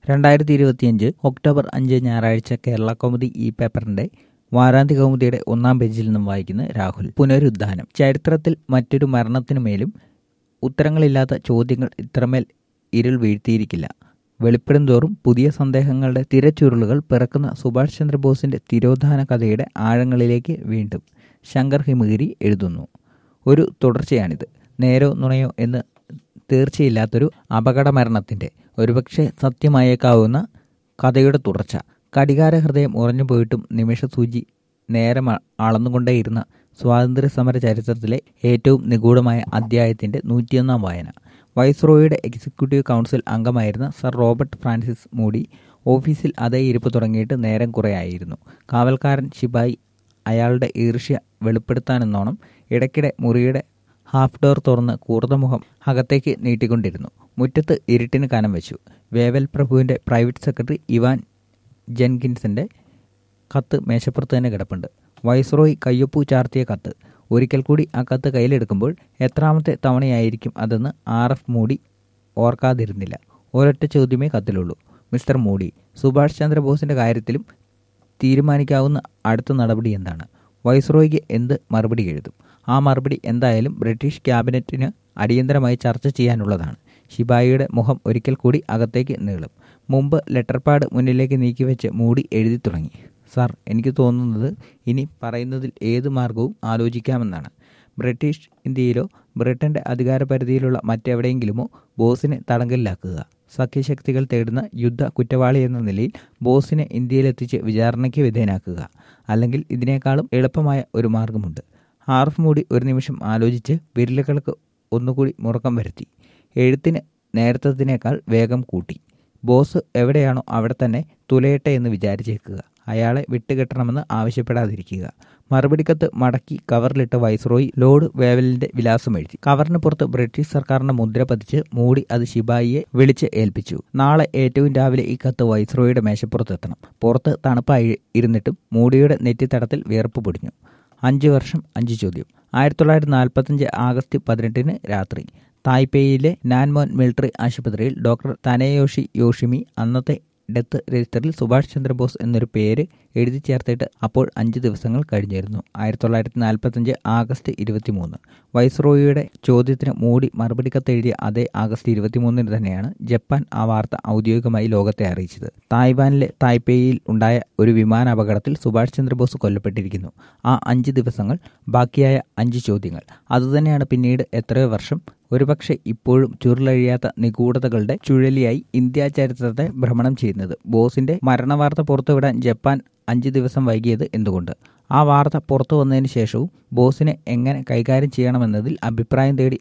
രണ്ടായിരത്തി ഇരുപത്തിയഞ്ച് ഒക്ടോബർ അഞ്ച് ഞായറാഴ്ച കേരള കൗമുദി ഈ പേപ്പറിന്റെ വാരാന്ത്യ കൗമുദിയുടെ ഒന്നാം പേജിൽ നിന്നും വായിക്കുന്ന രാഹുൽ പുനരുദ്ധാനം ചരിത്രത്തിൽ മറ്റൊരു മരണത്തിനുമേലും ഉത്തരങ്ങളില്ലാത്ത ചോദ്യങ്ങൾ ഇത്രമേൽ ഇരുൾ വീഴ്ത്തിയിരിക്കില്ല വെളിപ്പെടും തോറും പുതിയ സന്ദേഹങ്ങളുടെ തിരച്ചുരുളുകൾ പിറക്കുന്ന സുഭാഷ് ചന്ദ്രബോസിന്റെ തിരോധാന കഥയുടെ ആഴങ്ങളിലേക്ക് വീണ്ടും ശങ്കർ ഹിമഗിരി എഴുതുന്നു ഒരു തുടർച്ചയാണിത് നേരോ നുണയോ എന്ന് തീർച്ചയില്ലാത്തൊരു അപകട മരണത്തിന്റെ ഒരുപക്ഷെ സത്യമായേക്കാവുന്ന കഥയുടെ തുടർച്ച കടികാര ഹൃദയം ഉറഞ്ഞുപോയിട്ടും നിമിഷസൂചി നേരം അളന്നുകൊണ്ടേയിരുന്ന സ്വാതന്ത്ര്യ സമര ചരിത്രത്തിലെ ഏറ്റവും നിഗൂഢമായ അധ്യായത്തിന്റെ നൂറ്റിയൊന്നാം വായന വൈസ്രോയുടെ എക്സിക്യൂട്ടീവ് കൗൺസിൽ അംഗമായിരുന്ന സർ റോബർട്ട് ഫ്രാൻസിസ് മൂഡി ഓഫീസിൽ അതേ ഇരിപ്പ് തുടങ്ങിയിട്ട് നേരം കുറേയായിരുന്നു കാവൽക്കാരൻ ശിപായി അയാളുടെ ഈർഷ്യ വെളിപ്പെടുത്താനെന്നോണം ഇടയ്ക്കിടെ മുറിയുടെ ഹാഫ് ഡോർ തുറന്ന് കൂർത്തമുഖം അകത്തേക്ക് നീട്ടിക്കൊണ്ടിരുന്നു മുറ്റത്ത് ഇരുട്ടിന് കനം വെച്ചു വേവൽ പ്രഭുവിന്റെ പ്രൈവറ്റ് സെക്രട്ടറി ഇവാൻ ജെൻകിൻസിന്റെ കത്ത് മേശപ്പുറത്ത് തന്നെ കിടപ്പുണ്ട് വൈസ്രോയ് കയ്യൊപ്പു ചാർത്തിയ കത്ത് ഒരിക്കൽ കൂടി ആ കത്ത് കയ്യിലെടുക്കുമ്പോൾ എത്രാമത്തെ തവണയായിരിക്കും അതെന്ന് ആർ എഫ് മൂടി ഓർക്കാതിരുന്നില്ല ഒരൊറ്റ ചോദ്യമേ കത്തിലുള്ളൂ മിസ്റ്റർ മൂടി സുഭാഷ് ചന്ദ്രബോസിന്റെ കാര്യത്തിലും തീരുമാനിക്കാവുന്ന അടുത്ത നടപടി എന്താണ് വൈസ്രോയ്ക്ക് എന്ത് മറുപടി എഴുതും ആ മറുപടി എന്തായാലും ബ്രിട്ടീഷ് ക്യാബിനറ്റിന് അടിയന്തരമായി ചർച്ച ചെയ്യാനുള്ളതാണ് ഷിബായിയുടെ മുഖം ഒരിക്കൽ കൂടി അകത്തേക്ക് നീളും മുമ്പ് ലെറ്റർ പാഡ് മുന്നിലേക്ക് നീക്കിവെച്ച് മൂടി എഴുതി തുടങ്ങി സാർ എനിക്ക് തോന്നുന്നത് ഇനി പറയുന്നതിൽ ഏത് മാർഗവും ആലോചിക്കാമെന്നാണ് ബ്രിട്ടീഷ് ഇന്ത്യയിലോ ബ്രിട്ടന്റെ അധികാരപരിധിയിലുള്ള മറ്റെവിടെയെങ്കിലുമോ ബോസിനെ തടങ്കലിലാക്കുക സഖ്യശക്തികൾ തേടുന്ന യുദ്ധ കുറ്റവാളി എന്ന നിലയിൽ ബോസിനെ ഇന്ത്യയിലെത്തിച്ച് വിചാരണയ്ക്ക് വിധേയനാക്കുക അല്ലെങ്കിൽ ഇതിനേക്കാളും എളുപ്പമായ ഒരു മാർഗമുണ്ട് ആർഫ് മൂടി ഒരു നിമിഷം ആലോചിച്ച് വിരലുകൾക്ക് ഒന്നുകൂടി മുറക്കം വരുത്തി എഴുത്തിന് നേരത്തതിനേക്കാൾ വേഗം കൂട്ടി ബോസ് എവിടെയാണോ അവിടെ തന്നെ തുലയട്ടെ എന്ന് വിചാരിച്ചേക്കുക അയാളെ വിട്ടുകെട്ടണമെന്ന് ആവശ്യപ്പെടാതിരിക്കുക മറുപടി കത്ത് മടക്കി കവറിലിട്ട വൈസ്രോയി ലോർഡ് വേവലിന്റെ വിലാസം എഴുതി കവറിന് പുറത്ത് ബ്രിട്ടീഷ് സർക്കാരിന്റെ മുദ്ര പതിച്ച് മൂടി അത് ശിബായിയെ വിളിച്ച് ഏൽപ്പിച്ചു നാളെ ഏറ്റവും രാവിലെ ഈ കത്ത് വൈസ്രോയുടെ മേശപ്പുറത്തെത്തണം പുറത്ത് തണുപ്പായി ഇരുന്നിട്ടും മൂടിയുടെ നെറ്റിത്തടത്തിൽ വിയർപ്പ് പൊടിഞ്ഞു അഞ്ച് വർഷം അഞ്ച് ചോദ്യം ആയിരത്തി തൊള്ളായിരത്തി നാൽപ്പത്തഞ്ച് ആഗസ്റ്റ് പതിനെട്ടിന് രാത്രി തായ്പേയിലെ നാൻമോൻ മിലിറ്ററി ആശുപത്രിയിൽ ഡോക്ടർ തനയോഷി യോഷിമി അന്നത്തെ ഡെത്ത് രജിസ്റ്ററിൽ സുഭാഷ് ചന്ദ്രബോസ് എന്നൊരു പേര് എഴുതി ചേർത്തിട്ട് അപ്പോൾ അഞ്ച് ദിവസങ്ങൾ കഴിഞ്ഞിരുന്നു ആയിരത്തി തൊള്ളായിരത്തി നാൽപ്പത്തഞ്ച് ആഗസ്റ്റ് ഇരുപത്തിമൂന്ന് വൈസ്രോയിയുടെ ചോദ്യത്തിന് മൂടി മറുപടി കത്തെഴുതിയ അതേ ആഗസ്റ്റ് ഇരുപത്തിമൂന്നിന് തന്നെയാണ് ജപ്പാൻ ആ വാർത്ത ഔദ്യോഗികമായി ലോകത്തെ അറിയിച്ചത് തായ്വാനിലെ തായ്പേയിൽ ഉണ്ടായ ഒരു വിമാന അപകടത്തിൽ സുഭാഷ് ചന്ദ്രബോസ് കൊല്ലപ്പെട്ടിരിക്കുന്നു ആ അഞ്ച് ദിവസങ്ങൾ ബാക്കിയായ അഞ്ച് ചോദ്യങ്ങൾ അതുതന്നെയാണ് പിന്നീട് എത്രയോ വർഷം ഒരുപക്ഷെ ഇപ്പോഴും ചുരുളഴിയാത്ത നിഗൂഢതകളുടെ ചുഴലിയായി ഇന്ത്യ ചരിത്രത്തെ ഭ്രമണം ചെയ്യുന്നത് ബോസിന്റെ മരണവാർത്ത പുറത്തുവിടാൻ ജപ്പാൻ അഞ്ച് ദിവസം വൈകിയത് എന്തുകൊണ്ട് ആ വാർത്ത പുറത്തു വന്നതിന് ശേഷവും ബോസിനെ എങ്ങനെ കൈകാര്യം ചെയ്യണമെന്നതിൽ അഭിപ്രായം തേടി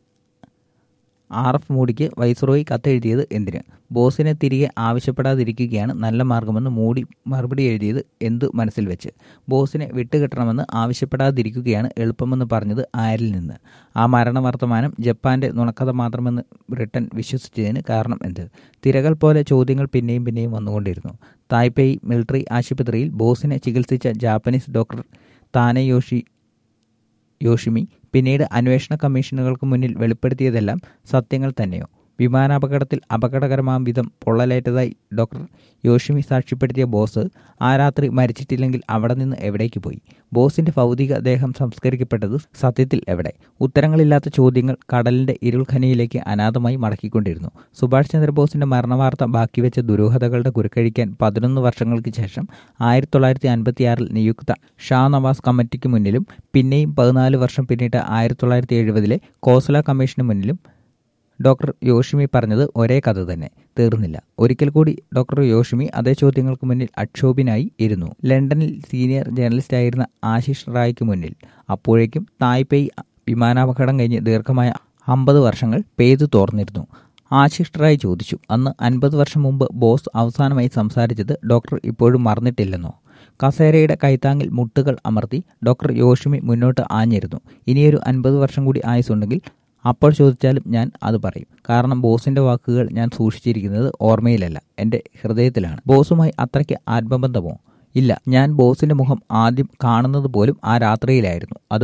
ആർ എഫ് മൂടിക്ക് വൈസ്രോയി കത്തെഴുതിയത് എന്തിന് ബോസിനെ തിരികെ ആവശ്യപ്പെടാതിരിക്കുകയാണ് നല്ല മാർഗമെന്ന് മൂടി മറുപടി എഴുതിയത് എന്തു മനസ്സിൽ വെച്ച് ബോസിനെ വിട്ടുകിട്ടണമെന്ന് ആവശ്യപ്പെടാതിരിക്കുകയാണ് എളുപ്പമെന്ന് പറഞ്ഞത് ആരിൽ നിന്ന് ആ മരണവർത്തമാനം ജപ്പാന്റെ നുണക്കഥ മാത്രമെന്ന് ബ്രിട്ടൻ വിശ്വസിച്ചതിന് കാരണം എന്ത് തിരകൾ പോലെ ചോദ്യങ്ങൾ പിന്നെയും പിന്നെയും വന്നുകൊണ്ടിരുന്നു തായ്പേയി മിലിറ്ററി ആശുപത്രിയിൽ ബോസിനെ ചികിത്സിച്ച ജാപ്പനീസ് ഡോക്ടർ താനയോഷി യോഷിമി പിന്നീട് അന്വേഷണ കമ്മീഷനുകൾക്ക് മുന്നിൽ വെളിപ്പെടുത്തിയതെല്ലാം സത്യങ്ങൾ തന്നെയോ വിമാനാപകടത്തിൽ അപകടകരമാം വിധം പൊള്ളലേറ്റതായി ഡോക്ടർ യോഷിമി സാക്ഷ്യപ്പെടുത്തിയ ബോസ് ആ രാത്രി മരിച്ചിട്ടില്ലെങ്കിൽ അവിടെ നിന്ന് എവിടേക്ക് പോയി ബോസിന്റെ ഭൗതിക ദേഹം സംസ്കരിക്കപ്പെട്ടത് സത്യത്തിൽ എവിടെ ഉത്തരങ്ങളില്ലാത്ത ചോദ്യങ്ങൾ കടലിന്റെ ഇരുൾ ഖനിയിലേക്ക് അനാഥമായി മടക്കിക്കൊണ്ടിരുന്നു സുഭാഷ് ചന്ദ്രബോസിന്റെ മരണവാർത്ത ബാക്കിവെച്ച ദുരൂഹതകളുടെ കുരുക്കഴിക്കാൻ പതിനൊന്ന് വർഷങ്ങൾക്ക് ശേഷം ആയിരത്തി തൊള്ളായിരത്തി അൻപത്തിയാറിൽ നിയുക്ത ഷാ നവാസ് കമ്മിറ്റിക്ക് മുന്നിലും പിന്നെയും പതിനാല് വർഷം പിന്നിട്ട് ആയിരത്തി തൊള്ളായിരത്തി എഴുപതിലെ കോസല കമ്മീഷന് മുന്നിലും ഡോക്ടർ യോഷിമി പറഞ്ഞത് ഒരേ കഥ തന്നെ തീർന്നില്ല ഒരിക്കൽ കൂടി ഡോക്ടർ യോഷിമി അതേ ചോദ്യങ്ങൾക്ക് മുന്നിൽ അക്ഷോഭിനായി ഇരുന്നു ലണ്ടനിൽ സീനിയർ ജേർണലിസ്റ്റ് ആയിരുന്ന ആശിഷ് റായ്ക്ക് മുന്നിൽ അപ്പോഴേക്കും തായ്പേയ് വിമാനാപകടം കഴിഞ്ഞ് ദീർഘമായ അമ്പത് വർഷങ്ങൾ പെയ്തു തോർന്നിരുന്നു ആശിഷ് റായ് ചോദിച്ചു അന്ന് അൻപത് വർഷം മുമ്പ് ബോസ് അവസാനമായി സംസാരിച്ചത് ഡോക്ടർ ഇപ്പോഴും മറന്നിട്ടില്ലെന്നോ കസേരയുടെ കൈത്താങ്ങിൽ മുട്ടുകൾ അമർത്തി ഡോക്ടർ യോഷിമി മുന്നോട്ട് ആഞ്ഞിരുന്നു ഇനിയൊരു അൻപത് വർഷം കൂടി ആയുസുണ്ടെങ്കിൽ അപ്പോൾ ചോദിച്ചാലും ഞാൻ അത് പറയും കാരണം ബോസിന്റെ വാക്കുകൾ ഞാൻ സൂക്ഷിച്ചിരിക്കുന്നത് ഓർമ്മയിലല്ല എൻ്റെ ഹൃദയത്തിലാണ് ബോസുമായി അത്രയ്ക്ക് ആത്മബന്ധമോ ഇല്ല ഞാൻ ബോസിന്റെ മുഖം ആദ്യം കാണുന്നത് പോലും ആ രാത്രിയിലായിരുന്നു അതും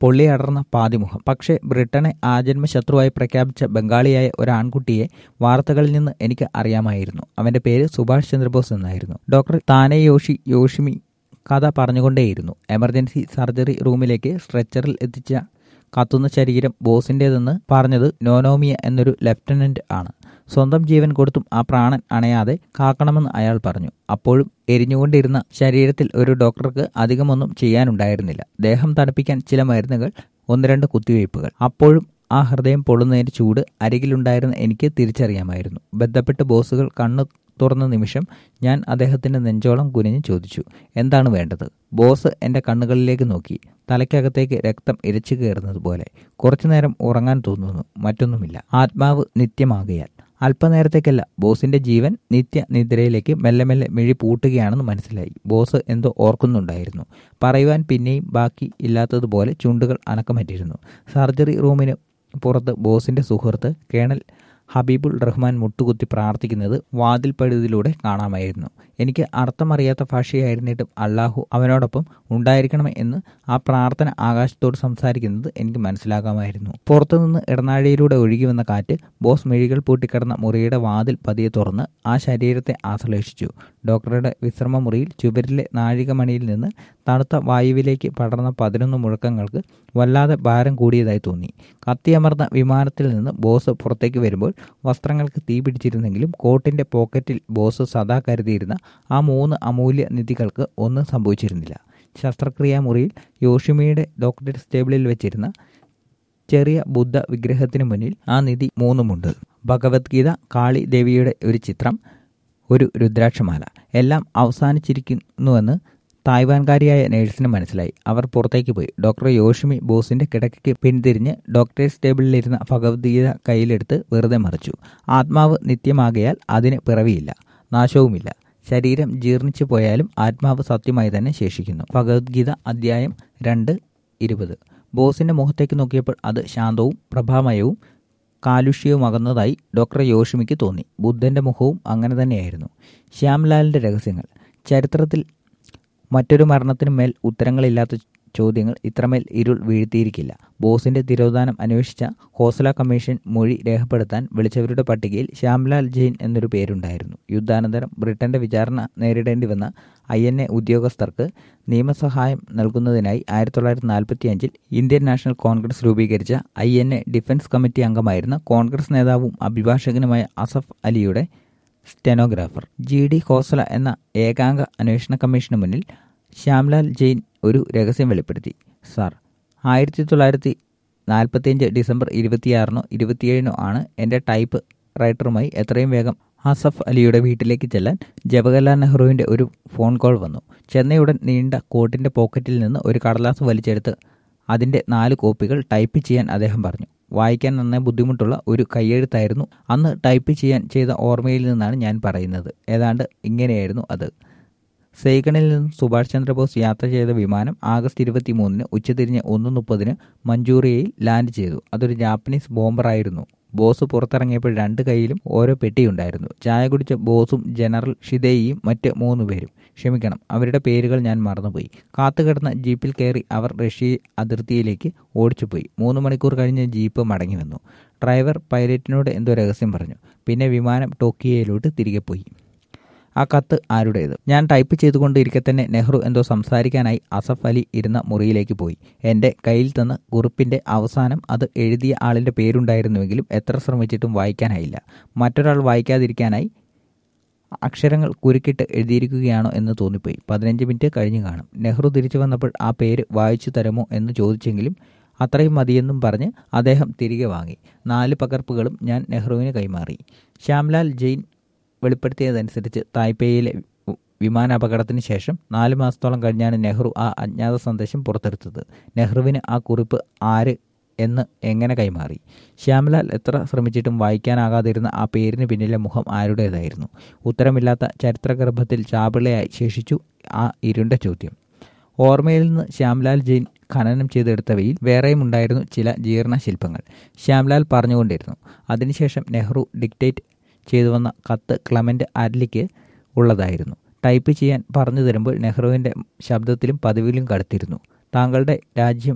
പൊള്ളിയടർന്ന പാതിമുഖം പക്ഷേ ബ്രിട്ടനെ ആജന്മ ശത്രുവായി പ്രഖ്യാപിച്ച ബംഗാളിയായ ഒരു ആൺകുട്ടിയെ വാർത്തകളിൽ നിന്ന് എനിക്ക് അറിയാമായിരുന്നു അവന്റെ പേര് സുഭാഷ് ചന്ദ്രബോസ് എന്നായിരുന്നു ഡോക്ടർ താനെ യോഷി യോഷിമി കഥ പറഞ്ഞുകൊണ്ടേയിരുന്നു എമർജൻസി സർജറി റൂമിലേക്ക് സ്ട്രെച്ചറിൽ എത്തിച്ച കത്തുന്ന ശരീരം ബോസിൻ്റേതെന്ന് പറഞ്ഞത് നോനോമിയ എന്നൊരു ലെഫ്റ്റനന്റ് ആണ് സ്വന്തം ജീവൻ കൊടുത്തും ആ പ്രാണൻ അണയാതെ കാക്കണമെന്ന് അയാൾ പറഞ്ഞു അപ്പോഴും എരിഞ്ഞുകൊണ്ടിരുന്ന ശരീരത്തിൽ ഒരു ഡോക്ടർക്ക് അധികമൊന്നും ചെയ്യാനുണ്ടായിരുന്നില്ല ദേഹം തണുപ്പിക്കാൻ ചില മരുന്നുകൾ ഒന്ന് രണ്ട് കുത്തിവയ്പ്പുകൾ അപ്പോഴും ആ ഹൃദയം പൊള്ളുന്നതിന്റെ ചൂട് അരികിലുണ്ടായിരുന്ന എനിക്ക് തിരിച്ചറിയാമായിരുന്നു ബന്ധപ്പെട്ട് ബോസുകൾ കണ്ണു തുറന്ന നിമിഷം ഞാൻ അദ്ദേഹത്തിന്റെ നെഞ്ചോളം കുനിഞ്ഞ് ചോദിച്ചു എന്താണ് വേണ്ടത് ബോസ് എന്റെ കണ്ണുകളിലേക്ക് നോക്കി തലയ്ക്കകത്തേക്ക് രക്തം ഇരച്ചു കയറുന്നത് പോലെ കുറച്ചുനേരം ഉറങ്ങാൻ തോന്നുന്നു മറ്റൊന്നുമില്ല ആത്മാവ് നിത്യമാകയാൽ അല്പനേരത്തേക്കല്ല ബോസിന്റെ ജീവൻ നിത്യ നിദ്രയിലേക്ക് മെല്ലെ മെല്ലെ മിഴി പൂട്ടുകയാണെന്ന് മനസ്സിലായി ബോസ് എന്തോ ഓർക്കുന്നുണ്ടായിരുന്നു പറയുവാൻ പിന്നെയും ബാക്കി ഇല്ലാത്തതുപോലെ ചുണ്ടുകൾ അനക്കമറ്റിരുന്നു സർജറി റൂമിന് പുറത്ത് ബോസിന്റെ സുഹൃത്ത് കേണൽ ഹബീബുൾ റഹ്മാൻ മുട്ടുകുത്തി പ്രാർത്ഥിക്കുന്നത് വാതിൽപ്പഴുതിലൂടെ കാണാമായിരുന്നു എനിക്ക് അർത്ഥമറിയാത്ത ഭാഷയായിരുന്നിട്ടും അള്ളാഹു അവനോടൊപ്പം ഉണ്ടായിരിക്കണമേ എന്ന് ആ പ്രാർത്ഥന ആകാശത്തോട് സംസാരിക്കുന്നത് എനിക്ക് മനസ്സിലാകാമായിരുന്നു പുറത്തുനിന്ന് ഇടനാഴിയിലൂടെ ഒഴുകി വന്ന കാറ്റ് ബോസ് മിഴികൾ പൂട്ടിക്കിടന്ന മുറിയുടെ വാതിൽ പതിയെ തുറന്ന് ആ ശരീരത്തെ ആശ്ലേഷിച്ചു ഡോക്ടറുടെ വിശ്രമ മുറിയിൽ ചുവരിലെ നാഴികമണിയിൽ നിന്ന് തണുത്ത വായുവിലേക്ക് പടർന്ന പതിനൊന്ന് മുഴക്കങ്ങൾക്ക് വല്ലാതെ ഭാരം കൂടിയതായി തോന്നി കത്തിയമർന്ന വിമാനത്തിൽ നിന്ന് ബോസ് പുറത്തേക്ക് വരുമ്പോൾ വസ്ത്രങ്ങൾക്ക് തീ പിടിച്ചിരുന്നെങ്കിലും കോട്ടിന്റെ പോക്കറ്റിൽ ബോസ് സദാ കരുതിയിരുന്ന ആ മൂന്ന് അമൂല്യ നിധികൾക്ക് ഒന്നും സംഭവിച്ചിരുന്നില്ല ശസ്ത്രക്രിയാ മുറിയിൽ യോഷിമിയുടെ ഡോക്ടറേറ്റ് സ്റ്റേബിളിൽ വെച്ചിരുന്ന ചെറിയ ബുദ്ധ വിഗ്രഹത്തിന് മുന്നിൽ ആ നിധി മൂന്നുമുണ്ട് ഭഗവത്ഗീത കാളി ദേവിയുടെ ഒരു ചിത്രം ഒരു രുദ്രാക്ഷമാല എല്ലാം അവസാനിച്ചിരിക്കുന്നുവെന്ന് തായ്വാൻകാരിയായ നേഴ്സിന് മനസ്സിലായി അവർ പുറത്തേക്ക് പോയി ഡോക്ടർ യോഷിമി ബോസിന്റെ കിടക്കയ്ക്ക് പിന്തിരിഞ്ഞ് ഡോക്ടേഴ്സ് ടേബിളിലിരുന്ന ഭഗവത്ഗീത കയ്യിലെടുത്ത് വെറുതെ മറിച്ചു ആത്മാവ് നിത്യമാകയാൽ അതിന് പിറവിയില്ല നാശവുമില്ല ശരീരം ജീർണിച്ചു പോയാലും ആത്മാവ് സത്യമായി തന്നെ ശേഷിക്കുന്നു ഭഗവത്ഗീത അധ്യായം രണ്ട് ഇരുപത് ബോസിന്റെ മുഖത്തേക്ക് നോക്കിയപ്പോൾ അത് ശാന്തവും പ്രഭാമയവും കാലുഷ്യവുമകന്നതായി ഡോക്ടർ യോഷിമിക്ക് തോന്നി ബുദ്ധന്റെ മുഖവും അങ്ങനെ തന്നെയായിരുന്നു ശ്യാംലാലിന്റെ രഹസ്യങ്ങൾ ചരിത്രത്തിൽ മറ്റൊരു മരണത്തിനു മേൽ ഉത്തരങ്ങളില്ലാത്ത ചോദ്യങ്ങൾ ഇത്രമേൽ ഇരുൾ വീഴ്ത്തിയിരിക്കില്ല ബോസിന്റെ തിരോധാനം അന്വേഷിച്ച ഹോസല കമ്മീഷൻ മൊഴി രേഖപ്പെടുത്താൻ വിളിച്ചവരുടെ പട്ടികയിൽ ശ്യാംലാൽ ജെയിൻ എന്നൊരു പേരുണ്ടായിരുന്നു യുദ്ധാനന്തരം ബ്രിട്ടന്റെ വിചാരണ നേരിടേണ്ടി വന്ന ഐ എൻ എ ഉദ്യോഗസ്ഥർക്ക് നിയമസഹായം നൽകുന്നതിനായി ആയിരത്തി തൊള്ളായിരത്തി നാൽപ്പത്തി അഞ്ചിൽ ഇന്ത്യൻ നാഷണൽ കോൺഗ്രസ് രൂപീകരിച്ച I N A defence committee അംഗമായിരുന്ന കോൺഗ്രസ് നേതാവും അഭിഭാഷകനുമായ അസഫ് അലിയുടെ സ്റ്റെനോഗ്രാഫർ ജി ഡി ഹോസല എന്ന ഏകാംഗ അന്വേഷണ കമ്മീഷന് മുന്നിൽ ശ്യാംലാൽ ജെയിൻ ഒരു രഹസ്യം വെളിപ്പെടുത്തി സാർ ആയിരത്തി തൊള്ളായിരത്തി നാൽപ്പത്തിയഞ്ച് ഡിസംബർ ഇരുപത്തിയാറിനോ ഇരുപത്തിയേഴിനോ ആണ് എൻ്റെ ടൈപ്പ് റൈറ്ററുമായി എത്രയും വേഗം അസഫ് അലിയുടെ വീട്ടിലേക്ക് ചെല്ലാൻ ജവഹർലാൽ നെഹ്റുവിൻ്റെ ഒരു ഫോൺ കോൾ വന്നു ചെന്നൈയുടൻ നീണ്ട കോട്ടിൻ്റെ പോക്കറ്റിൽ നിന്ന് ഒരു കടലാസ് വലിച്ചെടുത്ത് അതിൻ്റെ നാല് കോപ്പികൾ ടൈപ്പ് ചെയ്യാൻ അദ്ദേഹം പറഞ്ഞു വായിക്കാൻ നന്നായി ബുദ്ധിമുട്ടുള്ള ഒരു കൈയെഴുത്തായിരുന്നു അന്ന് ടൈപ്പ് ചെയ്യാൻ ചെയ്ത ഓർമ്മയിൽ നിന്നാണ് ഞാൻ പറയുന്നത് ഏതാണ്ട് ഇങ്ങനെയായിരുന്നു അത് സൈഗണിൽ നിന്നും സുഭാഷ് ചന്ദ്രബോസ് യാത്ര ചെയ്ത വിമാനം ആഗസ്റ്റ് ഇരുപത്തി മൂന്നിന് ഉച്ചതിരിഞ്ഞ് ഒന്ന് മുപ്പതിന് മഞ്ചൂറിയയിൽ ലാൻഡ് ചെയ്തു അതൊരു ജാപ്പനീസ് ബോംബറായിരുന്നു ബോസ് പുറത്തിറങ്ങിയപ്പോൾ രണ്ട് കൈയിലും ഓരോ പെട്ടിയുണ്ടായിരുന്നു ചായ കുടിച്ച ബോസും ജനറൽ ഷിദേയിയും മറ്റ് മൂന്ന് പേരും ക്ഷമിക്കണം അവരുടെ പേരുകൾ ഞാൻ മറന്നുപോയി കാത്തുകിടന്ന ജീപ്പിൽ കയറി അവർ റഷ്യ അതിർത്തിയിലേക്ക് ഓടിച്ചുപോയി മൂന്ന് മണിക്കൂർ കഴിഞ്ഞ് ജീപ്പ് മടങ്ങി വന്നു ഡ്രൈവർ പൈലറ്റിനോട് എന്തോ രഹസ്യം പറഞ്ഞു പിന്നെ വിമാനം ടോക്കിയോയിലോട്ട് തിരികെ പോയി ആ കത്ത് ആരുടേത് ഞാൻ ടൈപ്പ് ചെയ്തുകൊണ്ടിരിക്കെ തന്നെ നെഹ്റു എന്തോ സംസാരിക്കാനായി അസഫ് അലി ഇരുന്ന മുറിയിലേക്ക് പോയി എൻ്റെ കയ്യിൽ തന്ന കുറിപ്പിൻ്റെ അവസാനം അത് എഴുതിയ ആളിൻ്റെ പേരുണ്ടായിരുന്നുവെങ്കിലും എത്ര ശ്രമിച്ചിട്ടും വായിക്കാനായില്ല മറ്റൊരാൾ വായിക്കാതിരിക്കാനായി അക്ഷരങ്ങൾ കുരുക്കിട്ട് എഴുതിയിരിക്കുകയാണോ എന്ന് തോന്നിപ്പോയി പതിനഞ്ച് മിനിറ്റ് കഴിഞ്ഞു കാണും നെഹ്റു തിരിച്ചു വന്നപ്പോൾ ആ പേര് വായിച്ചു തരുമോ എന്ന് ചോദിച്ചെങ്കിലും അത്രയും മതിയെന്നും പറഞ്ഞ് അദ്ദേഹം തിരികെ വാങ്ങി നാല് പകർപ്പുകളും ഞാൻ നെഹ്റുവിന് കൈമാറി ശ്യാംലാൽ ജെയിൻ വെളിപ്പെടുത്തിയതനുസരിച്ച് തായ്പേയിലെ വിമാനാപകടത്തിന് ശേഷം നാല് മാസത്തോളം കഴിഞ്ഞാണ് നെഹ്റു ആ അജ്ഞാത സന്ദേശം പുറത്തെടുത്തത് നെഹ്റുവിന് ആ കുറിപ്പ് ആര് എന്ന് എങ്ങനെ കൈമാറി ശ്യാംലാൽ എത്ര ശ്രമിച്ചിട്ടും വായിക്കാനാകാതിരുന്ന ആ പേരിന് പിന്നിലെ മുഖം ആരുടേതായിരുന്നു ഉത്തരമില്ലാത്ത ചരിത്രഗർഭത്തിൽ ചാപിളയായി ശേഷിച്ചു ആ ഇരുണ്ട ചോദ്യം ഓർമ്മയിൽ നിന്ന് ശ്യാംലാൽ ജെയിൻ ഖനനം ചെയ്തെടുത്തവയിൽ വേറെയും ഉണ്ടായിരുന്നു ചില ജീർണ ശില്പങ്ങൾ ശ്യാംലാൽ പറഞ്ഞുകൊണ്ടിരുന്നു അതിനുശേഷം നെഹ്റു ഡിക്റ്റേറ്റ് ചെയ്തു വന്ന കത്ത് ക്ലമൻ്റ് ആഡ്ലിക്ക് ഉള്ളതായിരുന്നു ടൈപ്പ് ചെയ്യാൻ പറഞ്ഞു തരുമ്പോൾ നെഹ്റുവിൻ്റെ ശബ്ദത്തിലും പതിവിലും കടുത്തിരുന്നു താങ്കളുടെ രാജ്യം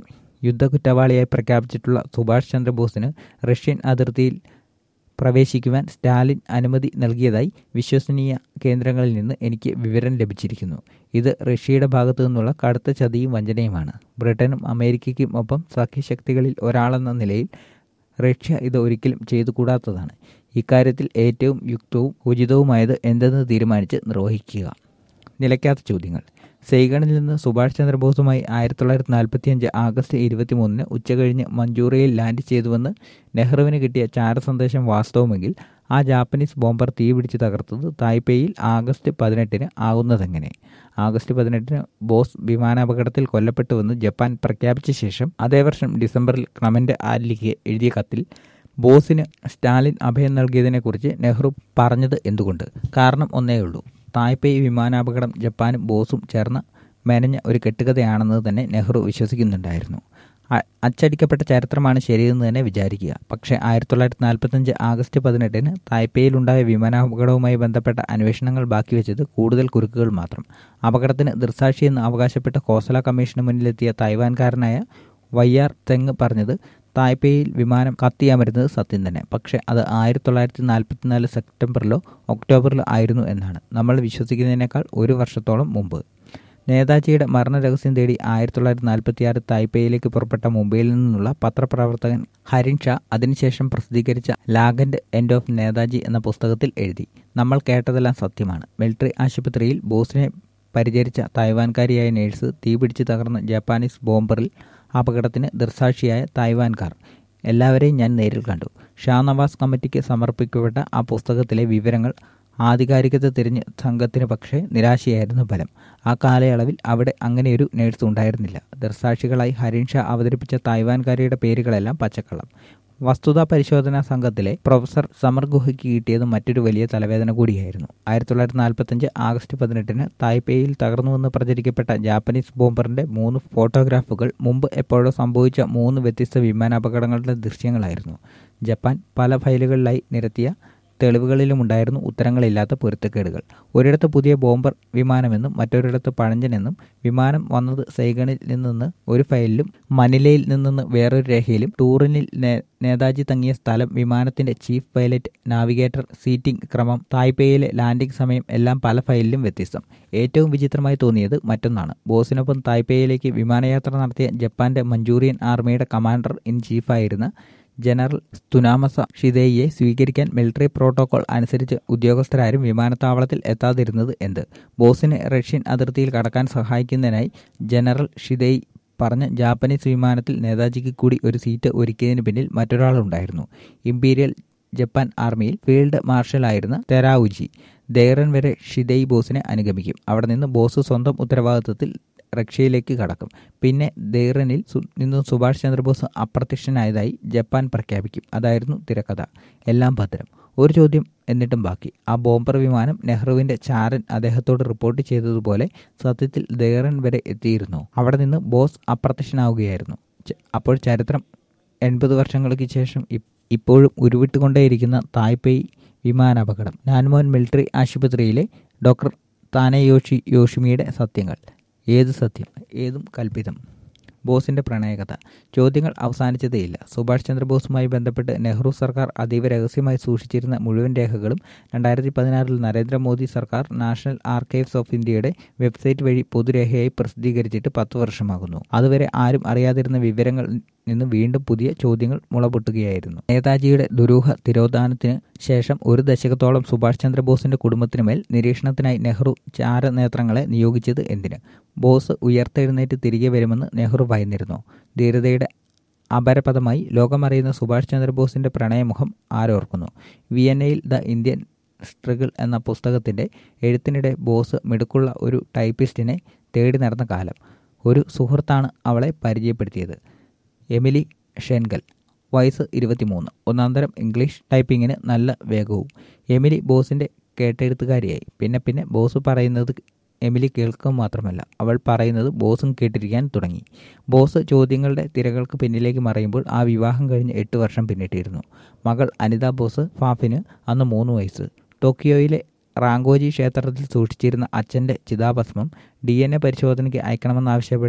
യുദ്ധകുറ്റവാളിയായി പ്രഖ്യാപിച്ചിട്ടുള്ള സുഭാഷ് ചന്ദ്രബോസിന് റഷ്യൻ അതിർത്തിയിൽ പ്രവേശിക്കുവാൻ സ്റ്റാലിൻ അനുമതി നൽകിയതായി വിശ്വസനീയ കേന്ദ്രങ്ങളിൽ നിന്ന് എനിക്ക് വിവരം ലഭിച്ചിരിക്കുന്നു ഇത് റഷ്യയുടെ ഭാഗത്തു നിന്നുള്ള കടുത്ത ചതിയും വഞ്ചനയുമാണ് ബ്രിട്ടനും അമേരിക്കയ്ക്കും ഒപ്പം സഖ്യശക്തികളിൽ ഒരാളെന്ന നിലയിൽ റഷ്യ ഇത് ഒരിക്കലും ചെയ്തുകൂടാത്തതാണ് ഇക്കാര്യത്തിൽ ഏറ്റവും യുക്തവും ഉചിതവുമായത് എന്തെന്ന് തീരുമാനിച്ച് നിർവഹിക്കുക നിലയ്ക്കാത്ത ചോദ്യങ്ങൾ സൈഗണിൽ നിന്ന് സുഭാഷ് ചന്ദ്രബോസുമായി ആയിരത്തി തൊള്ളായിരത്തി നാൽപ്പത്തിയഞ്ച് ആഗസ്റ്റ് ഇരുപത്തിമൂന്നിന് ഉച്ചകഴിഞ്ഞ് മഞ്ചൂറിയയിൽ ലാൻഡ് ചെയ്തുവെന്ന് നെഹ്റുവിന് കിട്ടിയ ചാരസന്ദേശം വാസ്തവമെങ്കിൽ ആ ജാപ്പനീസ് ബോംബർ തീപിടിച്ച് തകർത്തത് തായ്പേയിൽ ആഗസ്റ്റ് പതിനെട്ടിന് ആകുന്നതെങ്ങനെ ആഗസ്റ്റ് പതിനെട്ടിന് ബോസ് വിമാനാപകടത്തിൽ കൊല്ലപ്പെട്ടുവെന്ന് ജപ്പാൻ പ്രഖ്യാപിച്ച ശേഷം അതേ വർഷം ഡിസംബറിൽ ക്ലമന്റ് ആലിക്ക് എഴുതിയ കത്തിൽ ബോസിന് സ്റ്റാലിൻ അഭയം നൽകിയതിനെക്കുറിച്ച് നെഹ്റു പറഞ്ഞത് എന്തുകൊണ്ട് കാരണം ഒന്നേയുള്ളൂ തായ്പേയ് വിമാനാപകടം ജപ്പാനും ബോസും ചേർന്ന് മെനഞ്ഞ ഒരു കെട്ടുകഥയാണെന്ന് തന്നെ നെഹ്റു വിശ്വസിക്കുന്നുണ്ടായിരുന്നു അച്ചടിക്കപ്പെട്ട ചരിത്രമാണ് ശരിയെന്ന് തന്നെ വിചാരിക്കുക പക്ഷേ ആയിരത്തി തൊള്ളായിരത്തി നാൽപ്പത്തഞ്ച് ആഗസ്റ്റ് പതിനെട്ടിന് തായ്പേയിലുണ്ടായ വിമാനാപകടവുമായി ബന്ധപ്പെട്ട അന്വേഷണങ്ങൾ ബാക്കിവെച്ചത് കൂടുതൽ കുരുക്കുകൾ മാത്രം അപകടത്തിന് ദൃസാക്ഷിയെന്ന് അവകാശപ്പെട്ട കോസല കമ്മീഷന് മുന്നിലെത്തിയ തായ്വാൻകാരനായ വൈ ആർ തെങ് പറഞ്ഞത് തായ്പേയിൽ വിമാനം കത്തിയമരുന്നത് സത്യം തന്നെ പക്ഷേ അത് ആയിരത്തി തൊള്ളായിരത്തി നാൽപ്പത്തിനാല് സെപ്റ്റംബറിലോ ഒക്ടോബറിലോ ആയിരുന്നു എന്നാണ് നമ്മൾ വിശ്വസിക്കുന്നതിനേക്കാൾ ഒരു വർഷത്തോളം മുമ്പ് നേതാജിയുടെ മരണരഹസ്യം തേടി ആയിരത്തി തൊള്ളായിരത്തി നാൽപ്പത്തി ആറ് തായ്പേയിലേക്ക് പുറപ്പെട്ട മുംബൈയിൽ നിന്നുള്ള പത്രപ്രവർത്തകൻ ഹരിൻ ഷാ അതിനുശേഷം പ്രസിദ്ധീകരിച്ച ലാഗൻഡ് എൻഡ് ഓഫ് നേതാജി എന്ന പുസ്തകത്തിൽ എഴുതി നമ്മൾ കേട്ടതെല്ലാം സത്യമാണ് മിലിറ്ററി ആശുപത്രിയിൽ ബോസിനെ പരിചരിച്ച തായ്വാൻകാരിയായ നേഴ്സ് തീപിടിച്ച് തകർന്ന ജപ്പാനീസ് ബോംബറിൽ അപകടത്തിന് ദൃസാക്ഷിയായ തായ്വാൻകാർ എല്ലാവരെയും ഞാൻ നേരിൽ കണ്ടു ഷാ നവാസ് കമ്മിറ്റിക്ക് സമർപ്പിക്കപ്പെട്ട ആ പുസ്തകത്തിലെ വിവരങ്ങൾ ആധികാരികത തിരിഞ്ഞ് സംഘത്തിന് പക്ഷേ നിരാശയായിരുന്നു ഫലം ആ കാലയളവിൽ അവിടെ അങ്ങനെയൊരു നേഴ്സ് ഉണ്ടായിരുന്നില്ല ദർസാക്ഷികളായി ഹരിൻ ഷാ അവതരിപ്പിച്ച തായ്വാൻകാരിയുടെ പേരുകളെല്ലാം പച്ചക്കള്ളം വസ്തുതാ പരിശോധനാ സംഘത്തിലെ പ്രൊഫസർ സമർ ഗുഹയ്ക്ക് കിട്ടിയത് മറ്റൊരു വലിയ തലവേദന കൂടിയായിരുന്നു ആയിരത്തി തൊള്ളായിരത്തി നാൽപ്പത്തഞ്ച് ആഗസ്റ്റ് പതിനെട്ടിന് തായ്പേയിൽ തകർന്നുവെന്ന് പ്രചരിക്കപ്പെട്ട ജാപ്പനീസ് ബോംബറിന്റെ മൂന്ന് ഫോട്ടോഗ്രാഫുകൾ മുമ്പ് എപ്പോഴോ സംഭവിച്ച മൂന്ന് വ്യത്യസ്ത വിമാനാപകടങ്ങളുടെ ദൃശ്യങ്ങളായിരുന്നു ജപ്പാൻ പല ഫയലുകളിലായി നിരത്തിയ തെളിവുകളിലുമുണ്ടായിരുന്നു ഉത്തരങ്ങളില്ലാത്ത പൊരുത്തക്കേടുകൾ ഒരിടത്ത് പുതിയ ബോംബർ വിമാനമെന്നും മറ്റൊരിടത്ത് പഴഞ്ചനെന്നും വിമാനം വന്നത് സൈഗണിൽ നിന്ന് ഒരു ഫയലിലും മനിലയിൽ നിന്ന് വേറൊരു രേഖയിലും ടൂറിനിൽ നേതാജി തങ്ങിയ സ്ഥലം വിമാനത്തിന്റെ ചീഫ് പൈലറ്റ് നാവിഗേറ്റർ സീറ്റിംഗ് ക്രമം തായ്പേയിലെ ലാൻഡിംഗ് സമയം എല്ലാം പല ഫയലിലും വ്യത്യസ്തം ഏറ്റവും വിചിത്രമായി തോന്നിയത് മറ്റൊന്നാണ് ബോസിനൊപ്പം തായ്പേയിലേക്ക് വിമാനയാത്ര നടത്തിയ ജപ്പാന്റെ മഞ്ചൂറിയൻ ആർമിയുടെ കമാൻഡർ ഇൻ ചീഫായിരുന്ന ജനറൽ സ്തുനാമസ ഷിദേയിയെ സ്വീകരിക്കാൻ മിലിറ്ററി പ്രോട്ടോകോൾ അനുസരിച്ച് ഉദ്യോഗസ്ഥരാരും വിമാനത്താവളത്തിൽ എത്താതിരുന്നത് എന്ത് ബോസിനെ റഷ്യൻ അതിർത്തിയിൽ കടക്കാൻ സഹായിക്കുന്നതിനായി ജനറൽ ഷിദേയി പറഞ്ഞ ജാപ്പനീസ് വിമാനത്തിൽ നേതാജിക്ക് കൂടി ഒരു സീറ്റ് ഒരുക്കിയതിന് പിന്നിൽ മറ്റൊരാളുണ്ടായിരുന്നു ഇമ്പീരിയൽ ജപ്പാൻ ആർമിയിൽ ഫീൽഡ് മാർഷലായിരുന്ന തെരാവുജി ദേറൻ വരെ ഷിദേയി ബോസിനെ അനുഗമിക്കും അവിടെ നിന്ന് ബോസ് സ്വന്തം ഉത്തരവാദിത്വത്തിൽ റഷ്യയിലേക്ക് കടക്കും പിന്നെ ദേറനിൽ നിന്നും സുഭാഷ് ചന്ദ്രബോസ് അപ്രത്യക്ഷനായതായി ജപ്പാൻ പ്രഖ്യാപിക്കും അതായിരുന്നു തിരക്കഥ എല്ലാം ഭദ്രം ഒരു ചോദ്യം എന്നിട്ടും ബാക്കി ആ ബോംബർ വിമാനം നെഹ്റുവിന്റെ ചാരൻ അദ്ദേഹത്തോട് റിപ്പോർട്ട് ചെയ്തതുപോലെ സത്യത്തിൽ ദേറൻ വരെ എത്തിയിരുന്നു അവിടെ നിന്ന് ബോസ് അപ്രത്യക്ഷനാവുകയായിരുന്നു അപ്പോൾ ചരിത്രം എൺപത് വർഷങ്ങൾക്ക് ശേഷം ഇപ്പോഴും ഉരുവിട്ടുകൊണ്ടേയിരിക്കുന്ന തായ്പേയ് വിമാനാപകടം നാൻമോൻ മിലിറ്ററി ആശുപത്രിയിലെ ഡോക്ടർ താനയോഷി യോഷിമിയുടെ സത്യങ്ങൾ ഏത് സത്യം ഏതും കൽപ്പിതം ബോസിന്റെ പ്രണയകഥ ചോദ്യങ്ങൾ അവസാനിച്ചതേയില്ല സുഭാഷ് ചന്ദ്രബോസുമായി ബന്ധപ്പെട്ട് നെഹ്റു സർക്കാർ അതീവ രഹസ്യമായി സൂക്ഷിച്ചിരുന്ന മുഴുവൻ രേഖകളും രണ്ടായിരത്തി പതിനാറിൽ നരേന്ദ്രമോദി സർക്കാർ നാഷണൽ ആർക്കൈവ്സ് ഓഫ് ഇന്ത്യയുടെ വെബ്സൈറ്റ് വഴി പൊതുരേഖയായി പ്രസിദ്ധീകരിച്ചിട്ട് പത്ത് വർഷമാകുന്നു അതുവരെ ആരും അറിയാതിരുന്ന വിവരങ്ങൾ നിന്ന് വീണ്ടും പുതിയ ചോദ്യങ്ങൾ മുളപൊട്ടുകയായിരുന്നു നേതാജിയുടെ ദുരൂഹ തിരോധാനത്തിന് ശേഷം ഒരു ദശകത്തോളം സുഭാഷ് ചന്ദ്രബോസിന്റെ കുടുംബത്തിനുമേൽ നിരീക്ഷണത്തിനായി നെഹ്റു ചാരനേത്രങ്ങളെ നിയോഗിച്ചത് എന്തിന് ബോസ് ഉയർത്തെഴുന്നേറ്റ് തിരികെ വരുമെന്ന് നെഹ്റു ഭയന്നിരുന്നു ധീരതയുടെ അപരപദമായി ലോകമറിയുന്ന സുഭാഷ് ചന്ദ്രബോസിന്റെ പ്രണയമുഖം ആരോർക്കുന്നു വിയന്നയിൽ ദ ഇന്ത്യൻ സ്ട്രഗിൾ എന്ന പുസ്തകത്തിന്റെ എഴുത്തിനിടെ ബോസ് മിടുക്കുള്ള ഒരു ടൈപ്പിസ്റ്റിനെ തേടി നടന്ന കാലം ഒരു സുഹൃത്താണ് അവളെ പരിചയപ്പെടുത്തിയത് എമിലി ഷെൻഗൽ വയസ്സ് ഇരുപത്തിമൂന്ന് ഒന്നാം തരം ഇംഗ്ലീഷ് ടൈപ്പിങ്ങിന് നല്ല വേഗവും എമിലി ബോസിന്റെ കേട്ടെഴുത്തുകാരിയായി പിന്നെ പിന്നെ ബോസ് പറയുന്നത് എമിലി കേൾക്കുക മാത്രമല്ല അവൾ പറയുന്നത് ബോസും കേട്ടിരിക്കാൻ തുടങ്ങി ബോസ് ചോദ്യങ്ങളുടെ തിരകൾക്ക് പിന്നിലേക്ക് മറയുമ്പോൾ ആ വിവാഹം കഴിഞ്ഞ് എട്ട് വർഷം പിന്നിട്ടിരുന്നു മകൾ അനിത ബോസ് ഫാഫിന് അന്ന് മൂന്ന് വയസ്സ് ടോക്കിയോയിലെ റാങ്കോജി ക്ഷേത്രത്തിൽ സൂക്ഷിച്ചിരുന്ന അച്ഛൻ്റെ ചിതാഭസ്മം ഡി എൻ എ പരിശോധനയ്ക്ക് അയക്കണമെന്നാവശ്യപ്പെട്ട്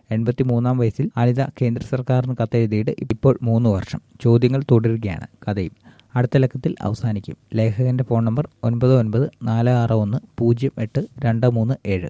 എൺപത്തിമൂന്നാം വയസ്സിൽ അനിത കേന്ദ്ര സർക്കാരിന് കത്തെഴുതിയിട്ട് ഇപ്പോൾ മൂന്ന് വർഷം ചോദ്യങ്ങൾ തുടരുകയാണ് കഥയും അടുത്ത ലക്കത്തിൽ അവസാനിക്കും ലേഖകന്റെ ഫോൺ നമ്പർ ഒൻപത് ഒൻപത് നാല് ആറ് ഒന്ന് പൂജ്യം എട്ട് രണ്ട് മൂന്ന് ഏഴ്